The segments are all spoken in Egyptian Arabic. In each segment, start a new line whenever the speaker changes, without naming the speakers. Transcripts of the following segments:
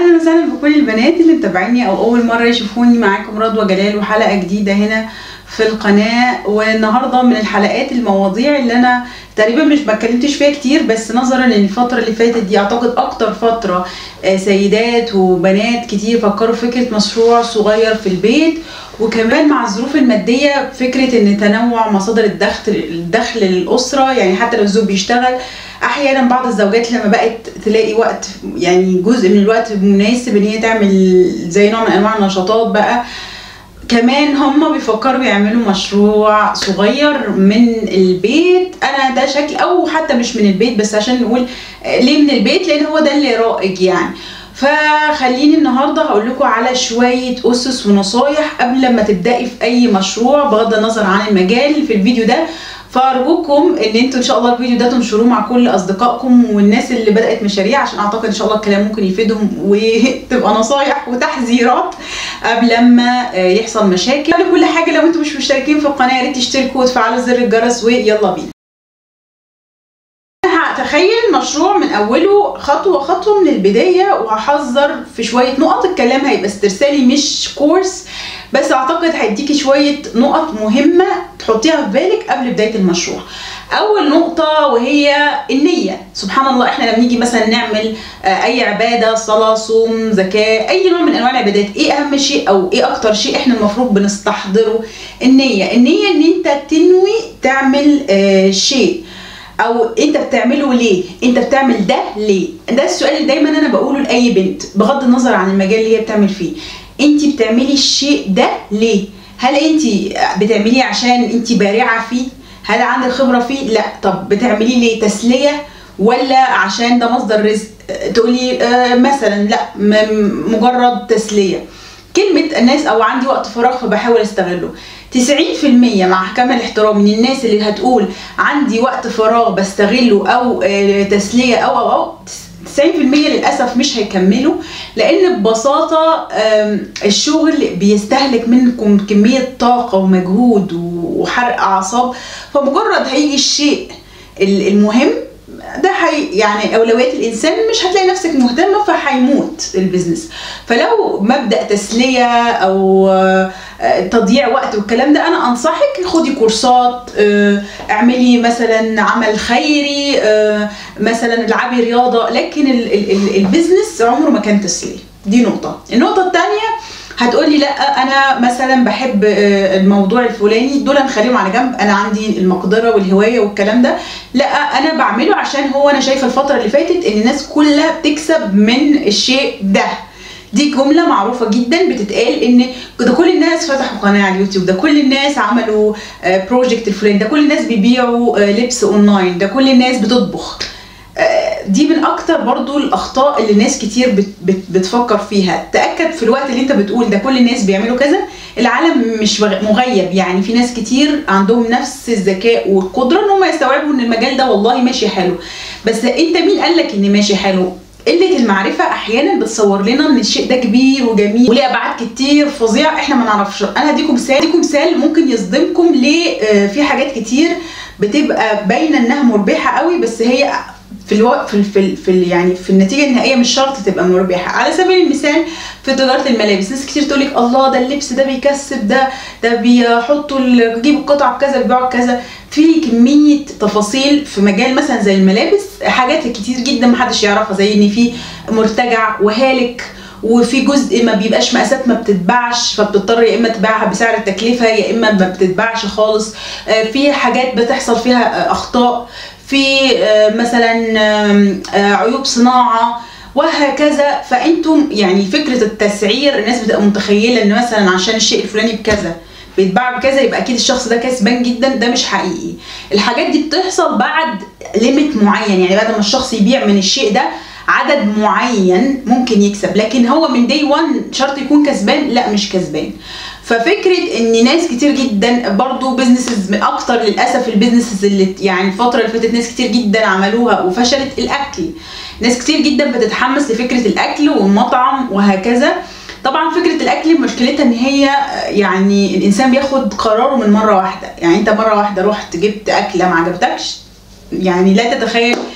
اهلا وسهلا بكل البنات اللي متابعيني او اول مره يشوفوني معاكم رضوى جلال وحلقه جديده هنا في القناه والنهارده من الحلقات المواضيع اللي انا تقريبا مش ما اتكلمتش فيها كتير بس نظرا ان الفتره اللي فاتت دي اعتقد اكتر فتره آه، سيدات وبنات كتير فكروا في فكره مشروع صغير في البيت وكمان مع الظروف الماديه فكره ان تنوع مصادر الدخل الدخل للاسره يعني حتى لو الزوج بيشتغل احيانا بعض الزوجات لما بقت تلاقي وقت يعني جزء من الوقت مناسب ان هي تعمل زي نوع من انواع النشاطات بقى كمان هم بيفكروا يعملوا مشروع صغير من البيت انا ده شكل او حتى مش من البيت بس عشان نقول آه، ليه من البيت لان هو ده اللي رائج يعني فخليني النهارده هقول لكم على شويه اسس ونصايح قبل ما تبداي في اي مشروع بغض النظر عن المجال في الفيديو ده فارجوكم ان انتوا ان شاء الله الفيديو ده تنشروه مع كل اصدقائكم والناس اللي بدات مشاريع عشان اعتقد ان شاء الله الكلام ممكن يفيدهم وتبقى نصايح وتحذيرات قبل ما آه، يحصل مشاكل قبل كل حاجه لو انتوا مش مشتركين في القناه يا ريت تشتركوا وتفعلوا زر الجرس ويلا بينا هتخيل مشروع من اوله خطوه خطوه من البدايه وهحذر في شويه نقط الكلام هيبقى استرسالي مش كورس بس اعتقد هيديكي شويه نقط مهمه تحطيها في بالك قبل بدايه المشروع اول نقطه وهي النيه سبحان الله احنا لما نيجي مثلا نعمل آه، اي عباده صلاه صوم زكاه اي نوع من انواع العبادات ايه اهم شيء او ايه اكتر شيء احنا المفروض بنستحضره النيه النيه ان انت تنوي تعمل آه، شيء او انت بتعمله ليه انت بتعمل ده ليه ده السؤال اللي دايما انا بقوله لاي بنت بغض النظر عن المجال اللي هي بتعمل فيه انت بتعملي الشيء ده ليه هل انت بتعمليه عشان انت بارعه فيه هل عندك خبره فيه لا طب بتعمليه ليه تسليه ولا عشان ده مصدر رزق آه، تقولي آه مثلا لا م- مجرد تسليه كلمة الناس أو عندي وقت فراغ فبحاول أستغله 90% مع كامل احترامي من الناس اللي هتقول عندي وقت فراغ بستغله أو آه، تسلية أو أو أو 90% للأسف مش هيكملوا لأن ببساطة آم، الشغل بيستهلك منكم كمية طاقة ومجهود وحرق أعصاب فمجرد هيجي الشيء ال- المهم ده حي يعني اولويات الانسان مش هتلاقي نفسك مهتمه فهيموت البيزنس فلو مبدا تسليه او آه، آه، تضييع وقت والكلام ده انا انصحك خدي كورسات آه، اعملي مثلا عمل خيري آه، مثلا العبي رياضه لكن ال- ال- ال- البيزنس عمره ما كان تسليه دي نقطه النقطه الثانيه هتقولي لا انا مثلا بحب آه، الموضوع الفلاني دول نخليهم على جنب انا عندي المقدره والهوايه والكلام ده لا انا بعمله عشان هو انا شايفه الفتره اللي فاتت ان الناس كلها بتكسب من الشيء ده دي جمله معروفه جدا بتتقال ان ده كل الناس فتحوا قناه على اليوتيوب ده كل الناس عملوا بروجكت الفلاني ده كل الناس بيبيعوا آه، لبس اونلاين ده كل الناس بتطبخ آه، دي من اكتر برضو الاخطاء اللي ناس كتير بت بت بتفكر فيها تاكد في الوقت اللي انت بتقول ده كل الناس بيعملوا كذا العالم مش مغ- مغيب يعني في ناس كتير عندهم نفس الذكاء والقدره ان هم يستوعبوا ان المجال ده والله ماشي حلو بس انت مين قال لك ان ماشي حلو قلة المعرفة أحيانا بتصور لنا إن الشيء ده كبير وجميل وليه أبعاد كتير فظيع إحنا ما نعرفش، أنا هديكم مثال هديكم مثال ممكن يصدمكم ليه آه، في حاجات كتير بتبقى باينة إنها مربحة قوي بس هي في الوقت في ال في, ال في ال يعني في النتيجه النهائيه مش شرط تبقى مربحه على سبيل المثال في تجاره الملابس ناس كتير تقول لك الله ده اللبس ده بيكسب ده ده بيحطوا ال- بيجيبوا القطعه بكذا بيبيعوا بكذا في كميه تفاصيل في مجال مثلا زي الملابس حاجات كتير جدا محدش يعرفها زي ان في مرتجع وهالك وفي جزء ما بيبقاش مقاسات ما بتتباعش فبتضطر يا اما تبيعها بسعر التكلفه يا اما ما بتتباعش خالص آه، في حاجات بتحصل فيها آه، اخطاء في آه، مثلا آم، آه، عيوب صناعه وهكذا فانتم يعني فكره التسعير الناس بتبقى متخيله ان مثلا عشان الشيء الفلاني بكذا بيتباع بكذا يبقى اكيد الشخص ده كسبان جدا ده مش حقيقي الحاجات دي بتحصل بعد ليميت معين يعني بعد ما الشخص يبيع من الشيء ده عدد معين ممكن يكسب لكن هو من دي 1 شرط يكون كسبان لا مش كسبان ففكره ان ناس كتير جدا برضو بزنسز من اكتر للاسف البيزنسز اللي يعني الفتره اللي فاتت ناس كتير جدا عملوها وفشلت الاكل ناس كتير جدا بتتحمس لفكره الاكل والمطعم وهكذا طبعا فكره الاكل مشكلتها ان هي يعني الانسان بياخد قراره من مره واحده يعني انت مره واحده رحت جبت اكله ما عجبتكش يعني لا تتخيل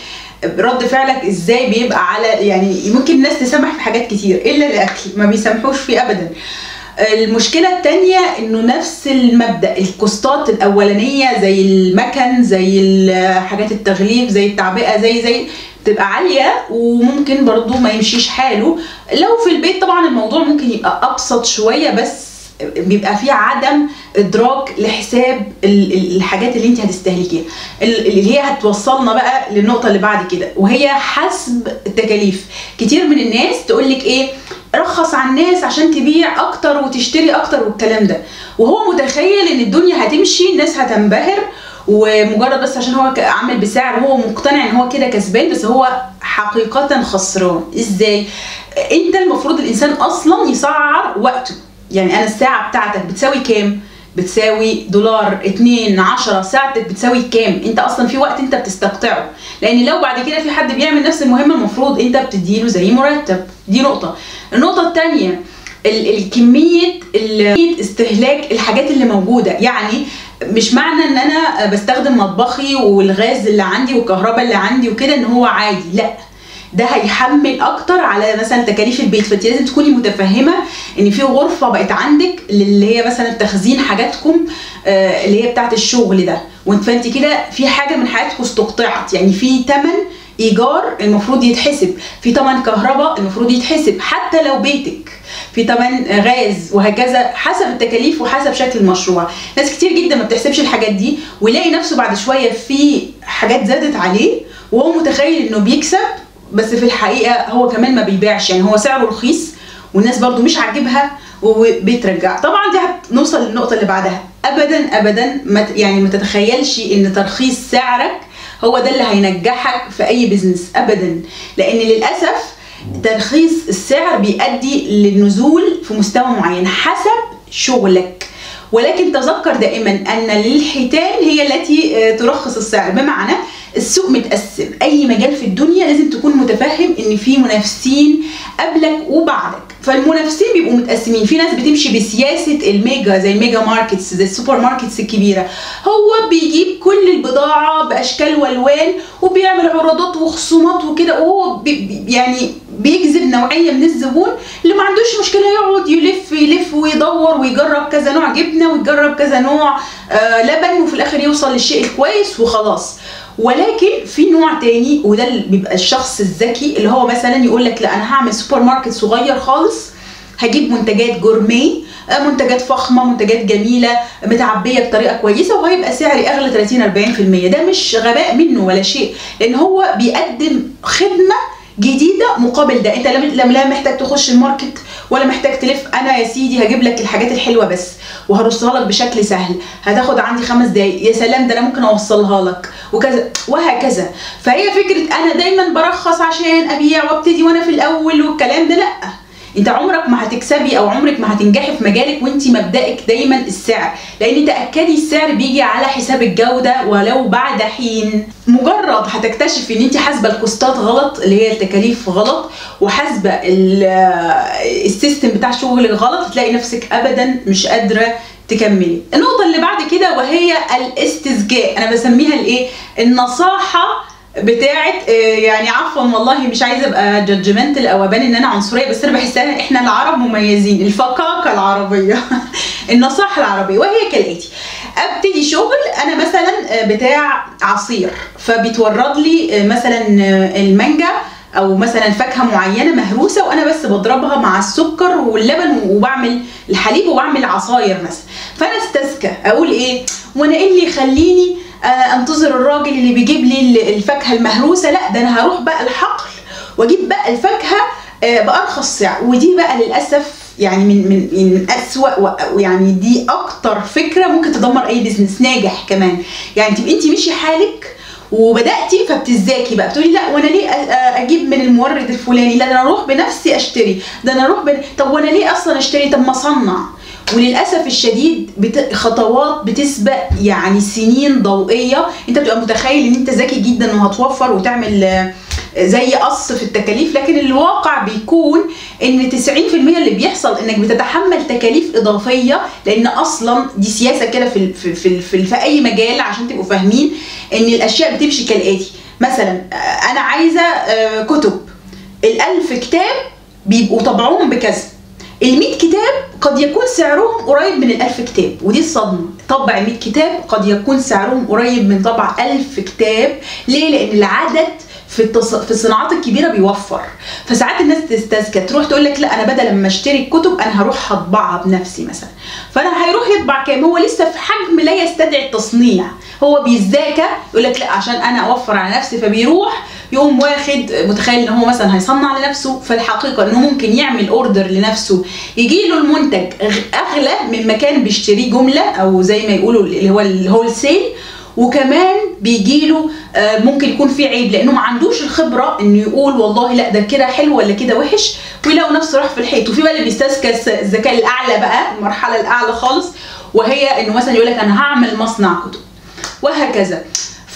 رد فعلك ازاي بيبقى على يعني ممكن الناس تسامح في حاجات كتير الا الاكل ما بيسامحوش فيه ابدا المشكله التانية انه نفس المبدا الكوستات الاولانيه زي المكن زي حاجات التغليف زي التعبئه زي زي تبقى عاليه وممكن برضو ما يمشيش حاله لو في البيت طبعا الموضوع ممكن يبقى ابسط شويه بس بيبقى في عدم ادراك لحساب الحاجات اللي انت هتستهلكيها اللي هي هتوصلنا بقى للنقطه اللي بعد كده وهي حسب التكاليف كتير من الناس تقول لك ايه رخص على الناس عشان تبيع اكتر وتشتري اكتر والكلام ده وهو متخيل ان الدنيا هتمشي الناس هتنبهر ومجرد بس عشان هو عامل بسعر هو مقتنع ان هو كده كسبان بس هو حقيقة خسران ازاي انت المفروض الانسان اصلا يسعر وقته يعني انا الساعة بتاعتك بتساوي كام بتساوي دولار 2 10 ساعتك بتساوي كام انت اصلا في وقت انت بتستقطعه لان لو بعد كده في حد بيعمل نفس المهمه المفروض انت بتديله زي مرتب دي نقطه النقطه الثانيه الكميه استهلاك الحاجات اللي موجوده يعني مش معنى ان انا بستخدم مطبخي والغاز اللي عندي والكهرباء اللي عندي وكده ان هو عادي لا ده هيحمل اكتر على مثلا تكاليف البيت فانت لازم تكوني متفهمه ان في غرفه بقت عندك اللي هي مثلا تخزين حاجاتكم آه اللي هي بتاعه الشغل ده وانت فانت كده في حاجه من حياتكم استقطعت يعني في ثمن ايجار المفروض يتحسب في ثمن كهرباء المفروض يتحسب حتى لو بيتك في ثمن غاز وهكذا حسب التكاليف وحسب شكل المشروع ناس كتير جدا ما بتحسبش الحاجات دي ويلاقي نفسه بعد شويه في حاجات زادت عليه وهو متخيل انه بيكسب بس في الحقيقه هو كمان ما بيبيعش يعني هو سعره رخيص والناس برضو مش عاجبها وبترجع طبعا دي هنوصل للنقطه اللي بعدها ابدا ابدا ما يعني ما تتخيلش ان ترخيص سعرك هو ده اللي هينجحك في اي بزنس ابدا لان للاسف ترخيص السعر بيؤدي للنزول في مستوى معين حسب شغلك ولكن تذكر دائما ان للحيتان هي التي ترخص السعر بمعنى السوق متقسم اي مجال في الدنيا لازم تكون متفهم ان في منافسين قبلك وبعدك فالمنافسين بيبقوا متقسمين في ناس بتمشي بسياسه الميجا زي الميجا ماركتس زي السوبر ماركتس الكبيره هو بيجيب كل البضاعه باشكال والوان وبيعمل عروضات وخصومات وكده وهو بي يعني بيجذب نوعيه من الزبون اللي ما عندوش مشكله يقعد يلف يلف ويدور ويجرب كذا نوع جبنه ويجرب كذا نوع آه لبن وفي الاخر يوصل للشيء الكويس وخلاص ولكن في نوع تاني وده اللي بيبقى الشخص الذكي اللي هو مثلا يقول لك لا انا هعمل سوبر ماركت صغير خالص هجيب منتجات جورميه منتجات فخمه منتجات جميله متعبيه بطريقه كويسه وهيبقى سعري اغلى 30 40% ده مش غباء منه ولا شيء لان هو بيقدم خدمه جديده مقابل ده انت لا محتاج تخش الماركت ولا محتاج تلف انا يا سيدي هجيب لك الحاجات الحلوه بس وهرصها لك بشكل سهل هتاخد عندي خمس دقايق يا سلام ده انا ممكن اوصلها لك وكذا وهكذا فهي فكره انا دايما برخص عشان ابيع وابتدي وانا في الاول والكلام ده لا انت عمرك ما هتكسبي او عمرك ما هتنجحي في مجالك وانت مبدأك دايما السعر لان تاكدي السعر بيجي على حساب الجوده ولو بعد حين مجرد هتكتشفي ان انت حاسبه الكوستات غلط اللي هي التكاليف غلط وحاسبه السيستم بتاع شغلك غلط هتلاقي نفسك ابدا مش قادره تكملي النقطة اللي بعد كده وهي الاستسجاء انا بسميها الايه النصاحة بتاعت يعني عفوا والله مش عايزه ابقى جادجمنتال او ابان ان انا عنصريه بس انا بحسها احنا العرب مميزين الفقاقه العربيه النصائح العربيه وهي كالاتي ابتدي شغل انا مثلا بتاع عصير فبيتورد لي مثلا المانجا او مثلا فاكهه معينه مهروسه وانا بس بضربها مع السكر واللبن وبعمل الحليب وبعمل عصاير مثلا فانا استذكى اقول ايه وانا ايه اللي يخليني انتظر الراجل اللي بيجيب لي الفاكهه المهروسه لا ده انا هروح بقى الحقل واجيب بقى الفاكهه بارخص سعر ودي بقى للاسف يعني من من من اسوء ويعني دي اكتر فكره ممكن تدمر اي بزنس ناجح كمان يعني تبقي انت مشي حالك وبداتي فبتزاكي بقى بتقولي لا وانا ليه اجيب من المورد الفلاني لا ده انا اروح بنفسي اشتري ده انا اروح بن... طب وانا ليه اصلا اشتري طب ما اصنع وللاسف الشديد بت... خطوات بتسبق يعني سنين ضوئيه انت بتبقى متخيل ان انت ذكي جدا وهتوفر وتعمل زي قص في التكاليف لكن الواقع بيكون ان 90% اللي بيحصل انك بتتحمل تكاليف اضافيه لان اصلا دي سياسه كده في في في, في, في اي مجال عشان تبقوا فاهمين ان الاشياء بتمشي كالاتي مثلا آه، انا عايزه آه، كتب الألف كتاب بيبقوا طبعهم بكذا ال كتاب قد يكون سعرهم قريب من الألف كتاب ودي الصدمة طبع 100 كتاب قد يكون سعرهم قريب من طبع ألف كتاب ليه؟ لأن العدد في التص... في الصناعات الكبيره بيوفر فساعات الناس تستذكى تروح تقول لك لا انا بدل ما اشتري الكتب انا هروح اطبعها بنفسي مثلا فانا هيروح يطبع كام هو لسه في حجم لا يستدعي التصنيع هو بيزداكى يقول لك لا عشان انا اوفر على نفسي فبيروح يقوم واخد متخيل ان هو مثلا هيصنع لنفسه في الحقيقه انه ممكن يعمل اوردر لنفسه يجي له المنتج أغ- اغلى من مكان بيشتريه جمله او زي ما يقولوا اللي هو الهول سيل وكمان بيجيله آه، ممكن يكون في عيب لانه ما عندوش الخبره انه يقول والله لا ده كده حلو ولا كده وحش ويلاقوا نفسه راح في الحيط وفي بقى اللي بيستذكى الس- الذكاء الاعلى بقى المرحله الاعلى خالص وهي انه مثلا يقول لك انا هعمل مصنع كتب وهكذا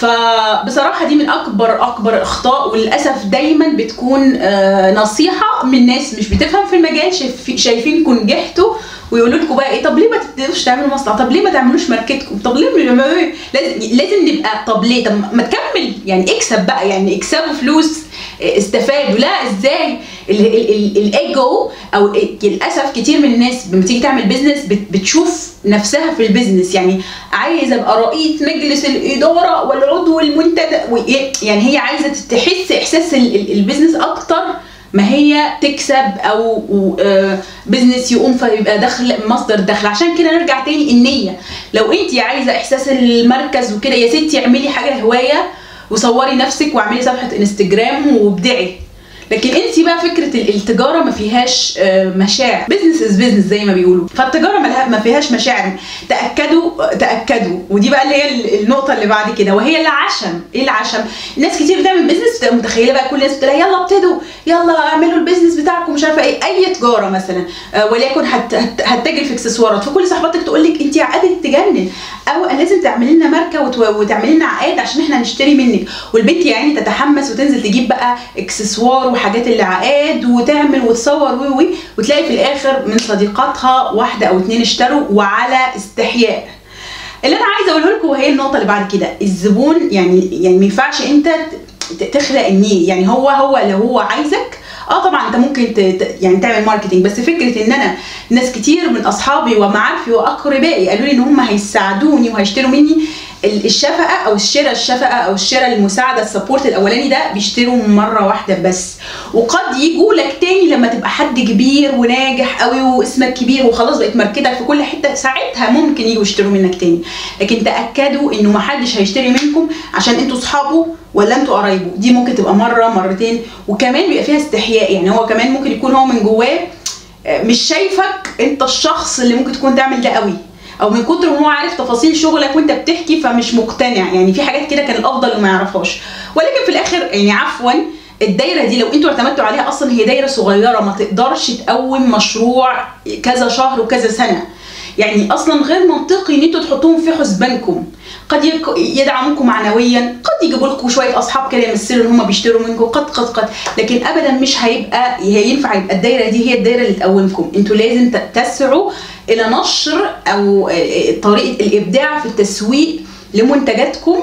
فبصراحه دي من اكبر اكبر اخطاء وللاسف دايما بتكون آه، نصيحه من ناس مش بتفهم في المجال شايف- شايفينكم نجحتوا ويقولوا لكم بقى ايه طب ليه ما تبداوش تعملوا مصنع طب ليه ما تعملوش ماركتكم طب ليه ما- ما- لازم لازم نبقى طب ليه طب ما تكمل يعني اكسب بقى يعني اكسبوا فلوس آه، استفادوا لا ازاي ال- ال- ال- الايجو او ال- للاسف كتير من الناس لما تيجي تعمل بيزنس بت- بتشوف نفسها في البيزنس يعني عايزه ابقى رئيس مجلس الاداره والعضو المنتدى وإيه؟ يعني هي عايزه تحس احساس ال- ال- البيزنس اكتر ما هي تكسب او آه، بيزنس يقوم فيبقى دخل مصدر دخل عشان كده نرجع تاني النيه لو انت عايزه احساس المركز وكده يا ستي اعملي حاجه هوايه وصوري نفسك واعملي صفحه انستجرام وابدعي لكن انت بقى فكره ال- التجاره ما فيهاش آه، مشاعر بزنس از بزنس زي ما بيقولوا فالتجاره ما لها- ما فيهاش مشاعر تاكدوا تاكدوا ودي بقى اللي هي ال- النقطه اللي بعد كده وهي العشم ايه العشم ناس كتير بتعمل بزنس بتبقى متخيله بقى كل الناس بتقول لها يلا ابتدوا يلا اعملوا البيزنس بتاعكم مش عارفه ايه اي تجاره مثلا آه، وليكن هت- هت- هتتاجر في اكسسوارات فكل صاحباتك تقول لك انت عقدك تجنن او لازم تعملي لنا ماركه وت- وتعملي لنا عقاد عشان احنا نشتري منك والبنت يعني تتحمس وتنزل تجيب بقى اكسسوار وحاجات العقاد وتعمل وتصور وي وي وتلاقي في الاخر من صديقاتها واحده او اتنين اشتروا وعلى استحياء اللي انا عايزه اقوله لكم وهي النقطه اللي بعد كده الزبون يعني يعني ما ينفعش انت ت- تخلق النيه يعني هو هو لو هو عايزك اه طبعا انت ممكن ت... ت- يعني تعمل ماركتنج بس فكره ان انا ناس كتير من اصحابي ومعارفي واقربائي قالوا لي ان هم هيساعدوني وهيشتروا مني ال- الشفقه او الشراء الشفقه او الشراء المساعده السبورت الاولاني ده بيشتروا مره واحده بس وقد يجوا لك تاني لما تبقى حد كبير وناجح قوي واسمك كبير وخلاص بقت ماركتك في كل حته ساعتها ممكن يجوا يشتروا منك تاني لكن تاكدوا انه محدش هيشتري منكم عشان انتوا اصحابه ولا انتوا قرايبه دي ممكن تبقى مره مرتين وكمان بيبقى فيها استحياء يعني هو كمان ممكن يكون هو من جواه آه، مش شايفك انت الشخص اللي ممكن تكون تعمل ده قوي او من كتر ما هو عارف تفاصيل شغلك وانت بتحكي فمش مقتنع يعني في حاجات كده كان الافضل انه ما يعرفهاش ولكن في الاخر يعني عفوا الدايره دي لو انتوا اعتمدتوا عليها اصلا هي دايره صغيره ما تقدرش تقوم مشروع كذا شهر وكذا سنه يعني اصلا غير منطقي ان انتوا تحطوهم في حسبانكم قد يك- يدعموكم معنويا قد يجيبوا لكم شويه اصحاب كده يمثلوا ان هم بيشتروا منكم قد قد قد لكن ابدا مش هيبقى هينفع يبقى الدايره دي هي الدايره اللي تقومكم انتوا لازم ت- تسعوا الى نشر او آه، طريقه الابداع في التسويق لمنتجاتكم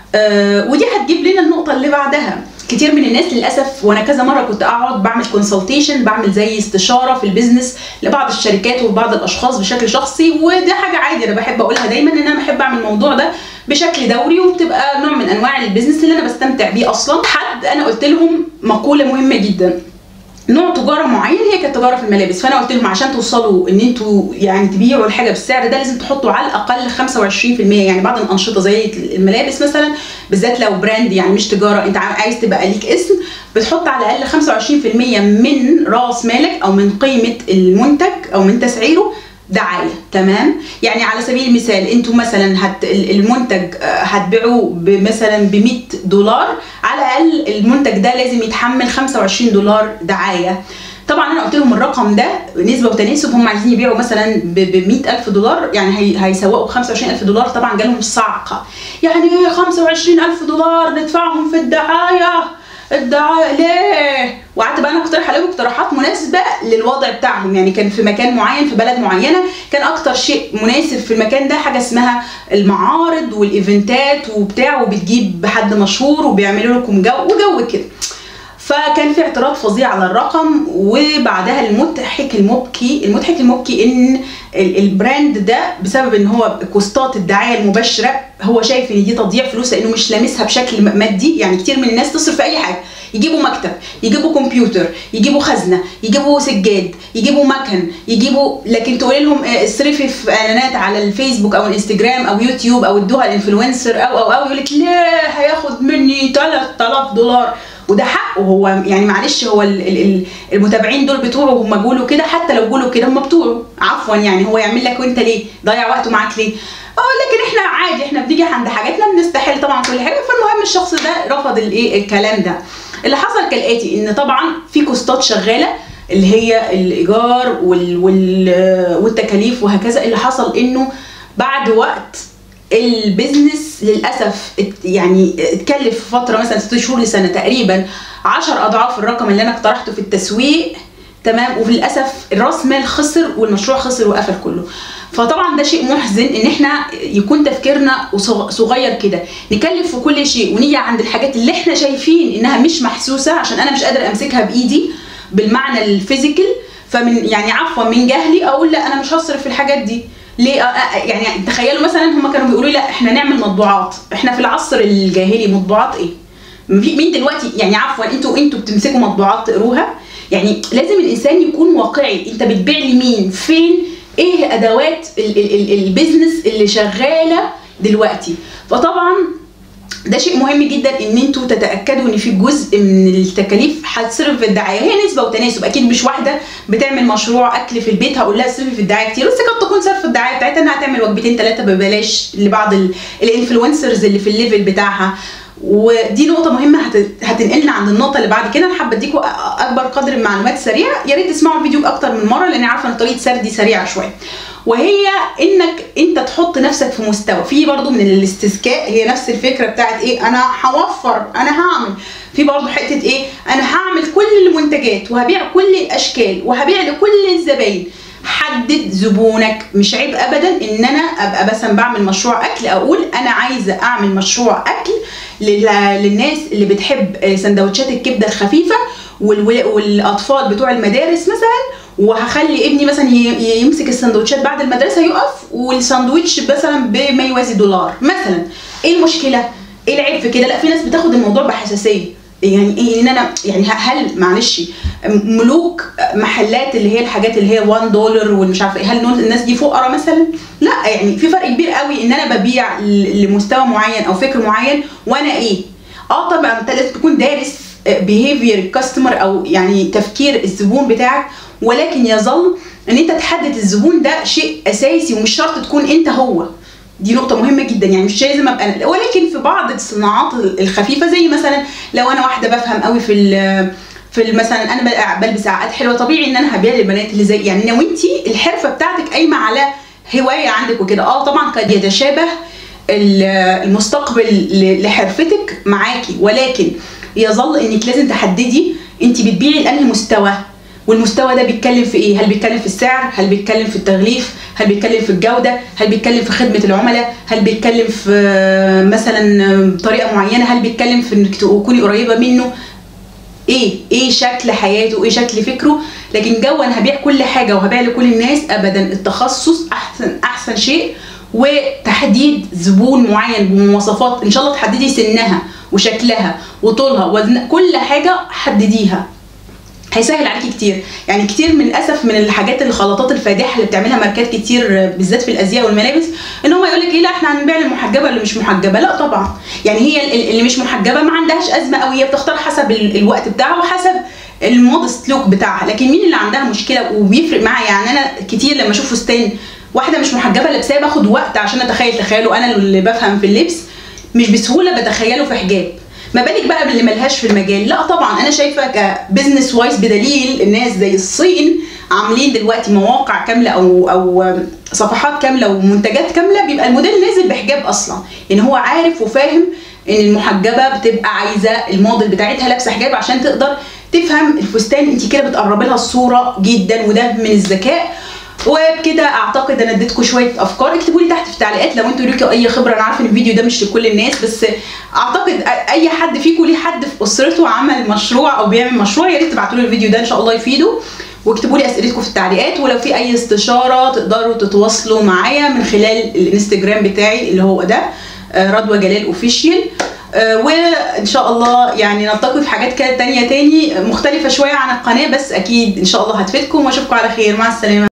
آه، ودي هتجيب لنا النقطه اللي بعدها كتير من الناس للاسف وانا كذا مره كنت اقعد بعمل كونسلتيشن بعمل زي استشاره في البيزنس لبعض الشركات وبعض الاشخاص بشكل شخصي وده حاجه عادي انا بحب اقولها دايما ان انا بحب اعمل الموضوع ده بشكل دوري وبتبقى نوع من انواع البيزنس اللي انا بستمتع بيه اصلا حد انا قلت لهم مقوله مهمه جدا نوع تجاره معين هي كانت تجاره في الملابس فانا قلت لهم عشان توصلوا ان انتوا يعني تبيعوا الحاجه بالسعر ده لازم تحطوا على الاقل 25% يعني بعض الانشطه زي الملابس مثلا بالذات لو براند يعني مش تجاره انت عايز تبقى ليك اسم بتحط على الاقل 25% من راس مالك او من قيمه المنتج او من تسعيره دعايه تمام يعني على سبيل المثال انتوا مثلا هت المنتج آه، هتبيعوه مثلا ب 100 دولار على الاقل المنتج ده لازم يتحمل 25 دولار دعايه طبعا انا قلت لهم الرقم ده نسبه وتناسب هم عايزين يبيعوا مثلا ب 100000 دولار يعني هي هيسوقوا ب 25000 دولار طبعا جالهم صعقه يعني ايه 25000 دولار ندفعهم في الدعايه الدعايه ليه وقعدت بقى انا اقترح عليهم اقتراحات مناسبه للوضع بتاعهم يعني كان في مكان معين في بلد معينه كان اكتر شيء مناسب في المكان ده حاجه اسمها المعارض والايفنتات وبتاع وبتجيب حد مشهور وبيعملوا لكم جو وجو كده فكان في اعتراض فظيع على الرقم وبعدها المضحك المبكي المضحك المبكي ان ال- البراند ده بسبب ان هو كوستات الدعايه المباشره هو شايف ان دي تضييع فلوس لانه مش لامسها بشكل م- مادي يعني كتير من الناس تصرف في اي حاجه يجيبوا مكتب يجيبوا كمبيوتر يجيبوا خزنه يجيبوا سجاد يجيبوا مكن يجيبوا لكن تقولي لهم آه، اصرفي في اعلانات على الفيسبوك او الانستجرام او يوتيوب او ادوها الانفلونسر او او او يقول لك ليه هياخد مني 3000 دولار وده حقه هو يعني معلش هو ال- ال- ال- المتابعين دول بتوعه هم جولوا كده حتى لو جولوا كده هم بتوعه عفوا يعني هو يعمل لك وانت ليه ضيع وقته معاك ليه اه لكن احنا عادي احنا بنيجي عند حاجاتنا بنستحل طبعا كل حاجه فالمهم الشخص ده رفض الايه الكلام ده اللي حصل كالاتي ان طبعا في كوستات شغاله اللي هي الايجار وال وال والتكاليف وهكذا اللي حصل انه بعد وقت البيزنس للاسف ات- يعني اتكلف في فتره مثلا ست شهور لسنه تقريبا 10 اضعاف الرقم اللي انا اقترحته في التسويق تمام وللاسف الراس مال خسر والمشروع خسر وقفل كله فطبعا ده شيء محزن ان احنا يكون تفكيرنا صغ- صغير كده نكلف في كل شيء ونيجي عند الحاجات اللي احنا شايفين انها مش محسوسه عشان انا مش قادر امسكها بايدي بالمعنى الفيزيكال فمن يعني عفوا من جهلي اقول لا انا مش هصرف في الحاجات دي ليه آه، آه، يعني تخيلوا مثلا هم كانوا بيقولوا لي لا احنا نعمل مطبوعات احنا في العصر الجاهلي مطبوعات ايه في- مين دلوقتي يعني عفوا انتوا انتوا بتمسكوا مطبوعات تقروها يعني لازم الانسان يكون واقعي انت بتبيع لمين فين ايه ادوات ال- ال- ال- البيزنس اللي شغاله دلوقتي فطبعا ده شيء مهم جدا ان انتوا تتاكدوا ان في جزء من التكاليف هتصرف في الدعايه هي نسبه وتناسب اكيد مش واحده بتعمل مشروع اكل في البيت هقول لها اصرفي في الدعايه كتير بس قد تكون صرف الدعايه بتاعتها انها تعمل وجبتين ثلاثه ببلاش لبعض ال- الانفلونسرز اللي في الليفل بتاعها ودي نقطة مهمة هت- هتنقلنا عند النقطة اللي بعد كده أنا حابة أديكم أ- أكبر قدر من المعلومات سريعة يا ريت تسمعوا الفيديو أكتر من مرة لأن عارفة إن طريقة سردي سريعة شوية وهي انك انت تحط نفسك في مستوى في برضو من الاستذكاء هي نفس الفكره بتاعت ايه انا هوفر انا هعمل في برضو حته ايه انا هعمل كل المنتجات وهبيع كل الاشكال وهبيع لكل الزباين حدد زبونك مش عيب ابدا ان انا ابقى مثلا بعمل مشروع اكل اقول انا عايزه اعمل مشروع اكل لل- للناس اللي بتحب آه، سندوتشات الكبده الخفيفه والو- والاطفال بتوع المدارس مثلا وهخلي ابني مثلا ي- يمسك السندوتشات بعد المدرسه يقف والساندوتش مثلا بما يوازي دولار مثلا ايه المشكله ايه العيب في كده لا في ناس بتاخد الموضوع بحساسيه يعني ايه ان انا يعني هل معلش ملوك محلات اللي هي الحاجات اللي هي 1 دولار والمش عارفه ايه هل نول- الناس دي فقراء مثلا لا يعني في فرق كبير قوي ان انا ببيع ل- لمستوى معين او فكر معين وانا ايه اه طبعا انت لازم تكون دارس بيهيفير الكاستمر او يعني تفكير الزبون بتاعك ولكن يظل ان انت تحدد الزبون ده شيء اساسي ومش شرط تكون انت هو دي نقطة مهمة جدا يعني مش لازم ابقى انا ولكن في بعض الصناعات الخفيفة زي مثلا لو انا واحدة بفهم قوي في ال في ال- مثلا انا بل- بلبس عقد حلوه طبيعي ان انا هبيع للبنات اللي زي يعني لو انت الحرفه بتاعتك قايمه على هوايه عندك وكده اه طبعا قد يتشابه ال- المستقبل ل- لحرفتك معاكي ولكن يظل انك لازم تحددي انت بتبيعي لانهي مستوى والمستوى ده بيتكلم في ايه؟ هل بيتكلم في السعر؟ هل بيتكلم في التغليف؟ هل بيتكلم في الجوده؟ هل بيتكلم في خدمه العملاء؟ هل بيتكلم في آه، مثلا آه، طريقه معينه؟ هل بيتكلم في انك تكوني قريبه منه؟ ايه ايه شكل حياته ايه شكل فكره لكن جو انا هبيع كل حاجه وهبيع لكل الناس ابدا التخصص احسن احسن شيء وتحديد زبون معين بمواصفات ان شاء الله تحددي سنها وشكلها وطولها وزن كل حاجه حدديها هيسهل عليكي كتير يعني كتير من الاسف من الحاجات الخلطات الفادحه اللي بتعملها ماركات كتير بالذات في الازياء والملابس ان هم يقول لك ايه لا احنا هنبيع للمحجبه اللي مش محجبه لا طبعا يعني هي ال- اللي مش محجبه ما عندهاش ازمه قوي هي بتختار حسب ال- الوقت بتاعها وحسب المودست لوك بتاعها لكن مين اللي عندها مشكله وبيفرق معايا يعني انا كتير لما اشوف فستان واحده مش محجبه لابساه باخد وقت عشان اتخيل تخيلوا انا اللي بفهم في اللبس مش بسهوله بتخيله في حجاب ما بالك بقى باللي ملهاش في المجال لا طبعا انا شايفه كبزنس وايز بدليل الناس زي الصين عاملين دلوقتي مواقع كامله او او صفحات كامله ومنتجات كامله بيبقى الموديل نازل بحجاب اصلا يعني هو عارف وفاهم ان المحجبه بتبقى عايزه الموديل بتاعتها لابسه حجاب عشان تقدر تفهم الفستان انت كده بتقربي لها الصوره جدا وده من الذكاء وبكده اعتقد انا اديتكم شويه افكار اكتبوا لي تحت في التعليقات لو انتوا ليكوا اي خبره انا عارفه ان الفيديو ده مش لكل الناس بس اعتقد اي حد فيكم ليه حد في اسرته عمل مشروع او بيعمل مشروع يا ريت تبعتوا لي الفيديو ده ان شاء الله يفيده واكتبوا لي اسئلتكم في التعليقات ولو في اي استشاره تقدروا تتواصلوا معايا من خلال الانستجرام بتاعي اللي هو ده رضوى جلال اوفيشيال وان شاء الله يعني نلتقي في حاجات كده تانية تاني مختلفه شويه عن القناه بس اكيد ان شاء الله هتفيدكم واشوفكم على خير مع السلامه